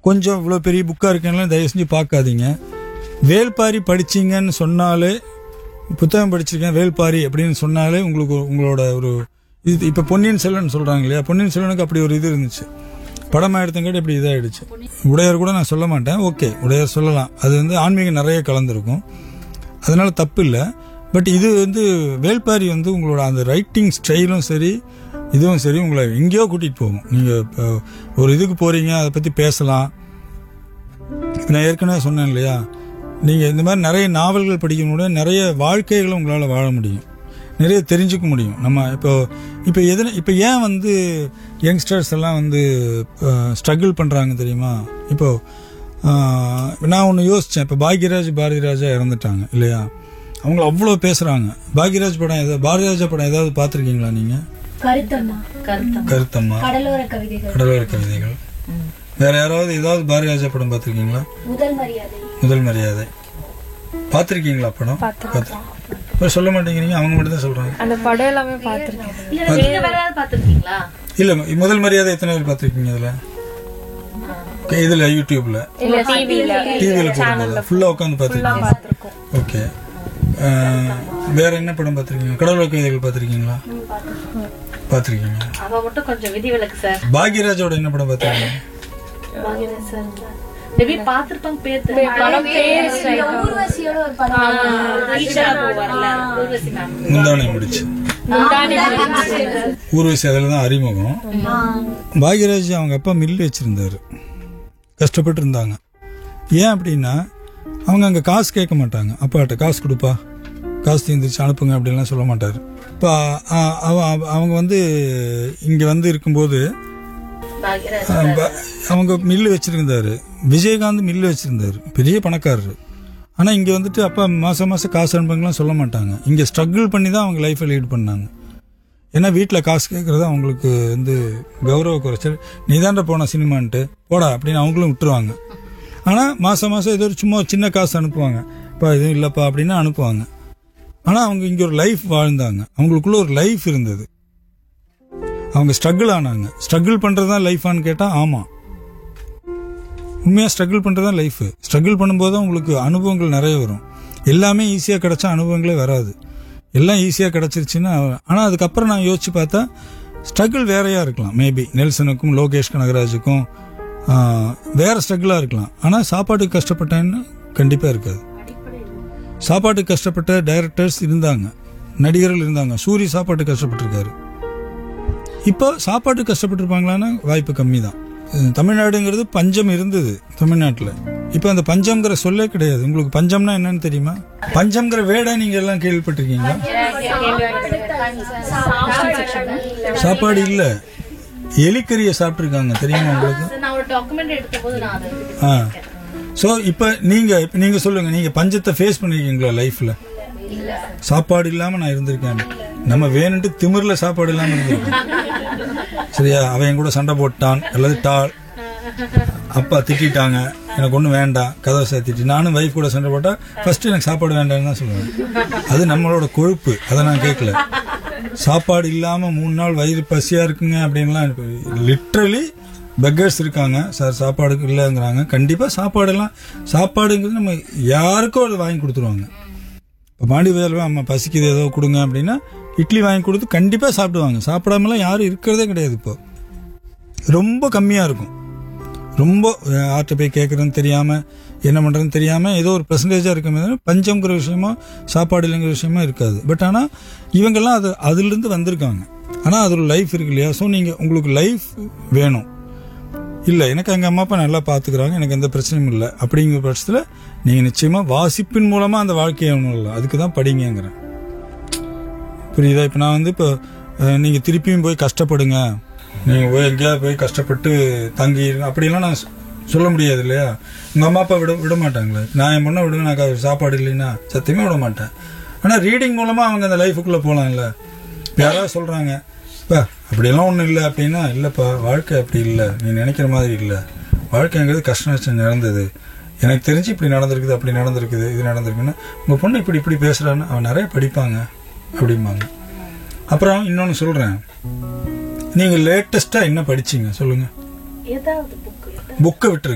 கொஞ்சம் இவ்வளோ பெரிய புக்காக இருக்கனால தயவு செஞ்சு பார்க்காதீங்க வேல்பாரி படிச்சீங்கன்னு சொன்னாலே புத்தகம் படிச்சிருக்கேன் வேல்பாரி அப்படின்னு சொன்னாலே உங்களுக்கு ஒரு- உங்களோட ஒரு இது இப்போ பொன்னியின் செல்வன் சொல்கிறாங்க இல்லையா பொன்னியின் செல்வனுக்கு அப்படி ஒரு இது இருந்துச்சு படமாக எடுத்தங்காட்டி இப்படி இதாகிடுச்சு உடையார் கூட நான் சொல்ல மாட்டேன் ஓகே உடையார் சொல்லலாம் அது வந்து ஆன்மீகம் நிறைய கலந்துருக்கும் அதனால தப்பு இல்லை பட் இது வந்து வேல்பாரி வந்து உங்களோட அந்த ரைட்டிங் ஸ்டைலும் சரி இதுவும் சரி உங்களை எங்கேயோ கூட்டிகிட்டு போகும் நீங்கள் இப்போ ஒரு இதுக்கு போகிறீங்க அதை பற்றி பேசலாம் இப்ப நான் ஏற்கனவே சொன்னேன் இல்லையா நீங்கள் இந்த மாதிரி நிறைய நாவல்கள் படிக்கணும் நிறைய வாழ்க்கைகளை உங்களால் வாழ முடியும் நிறைய தெரிஞ்சுக்க முடியும் நம்ம இப்போ இப்போ எதன இப்போ ஏன் வந்து யங்ஸ்டர்ஸ் எல்லாம் வந்து ஸ்ட்ரகிள் பண்ணுறாங்க தெரியுமா இப்போ ஆஹ், நான் ஒன்று யோசித்தேன் இப்போ பாக்யராஜ் பாரதிராஜா இறந்துட்டாங்க இல்லையா அவங்கள அவ்வளோ பேசுகிறாங்க பாக்யராஜ் படம் ஏதாவது பாரதிராஜா படம் ஏதாவது பார்த்துருக்கீங்களா நீங்கள் கருத்தம்மா கருத்தம் கருத்தம்மா கடலோர கவிதைகள் கடலோர கவிதைகள் வேற யாராவது ஏதாவது பாரதிராஜா படம் பார்த்துருக்கீங்களா முதல் மரியாதை முதல் மரியாதை பார்த்துருக்கீங்களா படம் பார்த்து இப்போ சொல்ல மாட்டேங்கிறீங்க அவங்க மட்டும் தான் சொல்றாங்க அந்த படம் எல்லாமே பார்த்துருக்கேன் இல்ல நீங்க வேற யாராவது பாத்திருக்கீங்களா இல்ல முதல் மரியாதை எத்தனை பேர் பார்த்துருக்கீங்க இதுல Okay, இதுல யூடியூப்ல இல்ல டிவில டிவியில போடும்போது ஃபுல்லா உட்காந்து பார்த்துருக்கீங்க பார்த்துருக்கோம் ஓகே வேற என்ன படம் பார்த்துருக்கீங்க கடவுள் கவிதைகள் பார்த்துருக்கீங்களா பார்த்துருக்கீங்க அவ மட்டும் கொஞ்சம் விதிவிலக்கு சார் பாக்யராஜோட என்ன படம் பார்த்துருக்கீங்க பாக்யராஜ் சார் மேபி பாத்திருப்பாங்க பேர் தெரியல. படம் பேர் ஊர்வசியோட ஒரு படம் ஈஷா வரல ஊர்வசி மேம் முந்தானை முடிச்சு முந்தானி ஊர்வசி அதில் தான் அறிமுகம் பாக்யராஜ் அவங்க அப்பா மில்லு வச்சிருந்தாரு கஷ்டப்பட்டு இருந்தாங்க ஏன் அப்படின்னா அவங்க அங்கே காசு கேட்க மாட்டாங்க அப்பாட்ட காசு கொடுப்பா காசு தீர்ந்துச்சு அனுப்புங்க அப்படின்லாம் சொல்ல மாட்டார் இப்போ அவங்க வந்து இங்கே வந்து இருக்கும்போது பாக்யராஜ் ஆ, ப- அவங்க மில்லு வச்சிருந்தாரு விஜயகாந்த் மில்லு வச்சிருந்தாரு பெரிய பணக்காரரு ஆனால் இங்கே வந்துட்டு அப்பா மாதம் மாதம் காசு அனுப்புங்கலாம் சொல்ல மாட்டாங்க இங்கே ஸ்ட்ரகிள் பண்ணி தான் அவங்க லைஃப்பை லீட் பண்ணாங்க ஏன்னா வீட்டில் காசு கேட்குறது அவங்களுக்கு வந்து கௌரவ குறைச்சல் நீ தாண்டா போன சினிமான்ட்டு போடா அப்படின்னு அவங்களும் விட்டுருவாங்க ஆனால் மாதம் மாதம் ஏதோ ஒரு சும்மா ஒரு சின்ன காசு அனுப்புவாங்க அப்பா எதுவும் இல்லைப்பா அப்படின்னு அனுப்புவாங்க ஆனால் அவங்க இங்கே ஒரு லைஃப் வாழ்ந்தாங்க அவங்களுக்குள்ள ஒரு லைஃப் இருந்தது அவங்க ஸ்ட்ரகிள் ஆனாங்க ஸ்ட்ரகிள் பண்ணுறது தான் லைஃபான்னு கேட்டால் ஆமாம் உண்மையாக ஸ்ட்ரகிள் பண்ணுறது தான் லைஃபு ஸ்ட்ரகிள் பண்ணும்போது தான் உங்களுக்கு அனுபவங்கள் நிறைய வரும் எல்லாமே ஈஸியாக கிடைச்சா அனுபவங்களே வராது எல்லாம் ஈஸியாக கிடச்சிருச்சுன்னா ஆனால் அதுக்கப்புறம் நான் யோசிச்சு பார்த்தா ஸ்ட்ரகிள் வேறையாக இருக்கலாம் மேபி நெல்சனுக்கும் லோகேஷ் கனகராஜுக்கும் ஆஹ், வேற ஸ்ட்ரகிளாக இருக்கலாம் ஆனால் சாப்பாட்டுக்கு கஷ்டப்பட்டேன்னு கண்டிப்பாக இருக்காது சாப்பாட்டுக்கு கஷ்டப்பட்ட டைரக்டர்ஸ் இருந்தாங்க நடிகர்கள் இருந்தாங்க சூரி சாப்பாட்டுக்கு கஷ்டப்பட்டிருக்காரு இப்போ சாப்பாட்டு கஷ்டப்பட்டிருப்பாங்களான்னு வாய்ப்பு கம்மி தான் தமிழ்நாடுங்கிறது பஞ்சம் இருந்தது தமிழ்நாட்டில் இப்போ அந்த பஞ்சம்ங்கிற சொல்லே கிடையாது உங்களுக்கு பஞ்சம்னா என்னன்னு தெரியுமா பஞ்சம்ங்கிற வேடை நீங்க எல்லாம் கேள்விப்பட்டிருக்கீங்களா சாப்பாடு இல்ல எலிக்கறியை சாப்பிட்டுருக்காங்க தெரியுமா உங்களுக்கு நான் ஒரு டாக்குமெண்ட் எடுத்த போது நான் அதை ஆ ஸோ இப்போ நீங்க இப்ப நீங்க சொல்லுங்க நீங்க பஞ்சத்தை ஃபேஸ் பண்ணிருக்கீங்களா லைஃப்ல சாப்பாடு இல்லாம நான் இருந்திருக்கேன் நம்ம வேணுன்ட்டு திமிர்ல சாப்பாடு இல்லாம இருந்திருக்கேன் சரியா அவன் என் கூட சண்டை போட்டான் அல்லது டால் அப்பா திட்டிட்டாங்க எனக்கு ஒன்றும் வேண்டாம் கதவை சாத்திட்டு நானும் வைஃப் கூட சண்டை போட்டா ஃபர்ஸ்ட் எனக்கு சாப்பாடு வேண்டாம்னு தான் சொல்லுவேன் அது நம்மளோட கொழுப்பு அதை நான் கேட்கல சாப்பாடு இல்லாம மூணு நாள் வயிறு பசியா இருக்குங்க அப்படின்லாம் லிட்ரலி பெக்கர்ஸ் இருக்காங்க சார் சாப்பாடுக்கு இல்லைங்கிறாங்க கண்டிப்பா சாப்பாடெல்லாம் சாப்பாடுங்கிறது நம்ம யாருக்கும் அதை வாங்கி கொடுத்துருவாங்க இப்போ மாடி வேலை அம்மா பசிக்குது ஏதோ கொடுங்க அப்படின்னா இட்லி வாங்கி கொடுத்து கண்டிப்பாக சாப்பிடுவாங்க சாப்பிடாமலாம் யாரும் இருக்கிறதே கிடையாது இப்போ ரொம்ப கம்மியாக இருக்கும் ரொம்ப ஆர்ட்ட போய் கேட்குறதுன்னு தெரியாமல் என்ன பண்ணுறதுன்னு தெரியாமல் ஏதோ ஒரு பெர்சன்டேஜாக இருக்குமே தவிர பஞ்சம்ங்கிற விஷயமா சாப்பாடு இல்லைங்கிற விஷயமா இருக்காது பட் ஆனால் இவங்கெல்லாம் அது அதுலேருந்து வந்திருக்காங்க ஆனால் அது ஒரு லைஃப் இருக்கு இல்லையா ஸோ நீங்கள் உங்களுக்கு லைஃப் வேணும் இல்லை எனக்கு எங்கள் அம்மா அப்பா நல்லா பார்த்துக்கிறாங்க எனக்கு எந்த பிரச்சனையும் இல்லை அப்படிங்கிற பட்சத்தில் நீங்கள் நிச்சயமாக வாசிப்பின் மூலமாக அந்த வாழ்க்கையை ஒன்றும் அதுக்கு தான் படிங்கங்கிறேன் புரியுதா இப்போ நான் வந்து இப்போ நீங்கள் திருப்பியும் போய் கஷ்டப்படுங்க நீங்கள் போய் எங்கேயாவது போய் கஷ்டப்பட்டு தங்கி இருங்க அப்படிலாம் நான் சொ- சொல்ல முடியாது இல்லையா உங்கள் அம்மா அப்பா விட விட மாட்டாங்களே நான் என் பொண்ணை விடுவேன் நான் க- சாப்பாடு இல்லைன்னா சத்தியமே விட மாட்டேன் ஆனால் ரீடிங் மூலமாக அவங்க அந்த லைஃபுக்குள்ளே போகலாம்ல இப்போ யாராவது சொல்கிறாங்க இப்போ அப்படியெல்லாம் ஒன்றும் இல்லை அப்படின்னா இல்லைப்பா வாழ்க்கை அப்படி இல்லை நீ நினைக்கிற மாதிரி இல்லை வாழ்க்கைங்கிறது கஷ்ட நஷ்டம் நடந்தது எனக்கு தெரிஞ்சு இப்படி நடந்திருக்குது அப்படி நடந்திருக்குது இது நடந்திருக்குன்னா உங்கள் பொண்ணு இப்படி இப்படி பேசுகிறான்னு அவன் நிறைய படிப்பாங்க அப்படிம்பாங்க அப்புறம் இன்னொன்று சொல்கிறேன் நீங்கள் லேட்டஸ்ட்டாக என்ன படிச்சீங்க சொல்லுங்கள் ஏதாவது புக் புக்கை விட்டுருங்க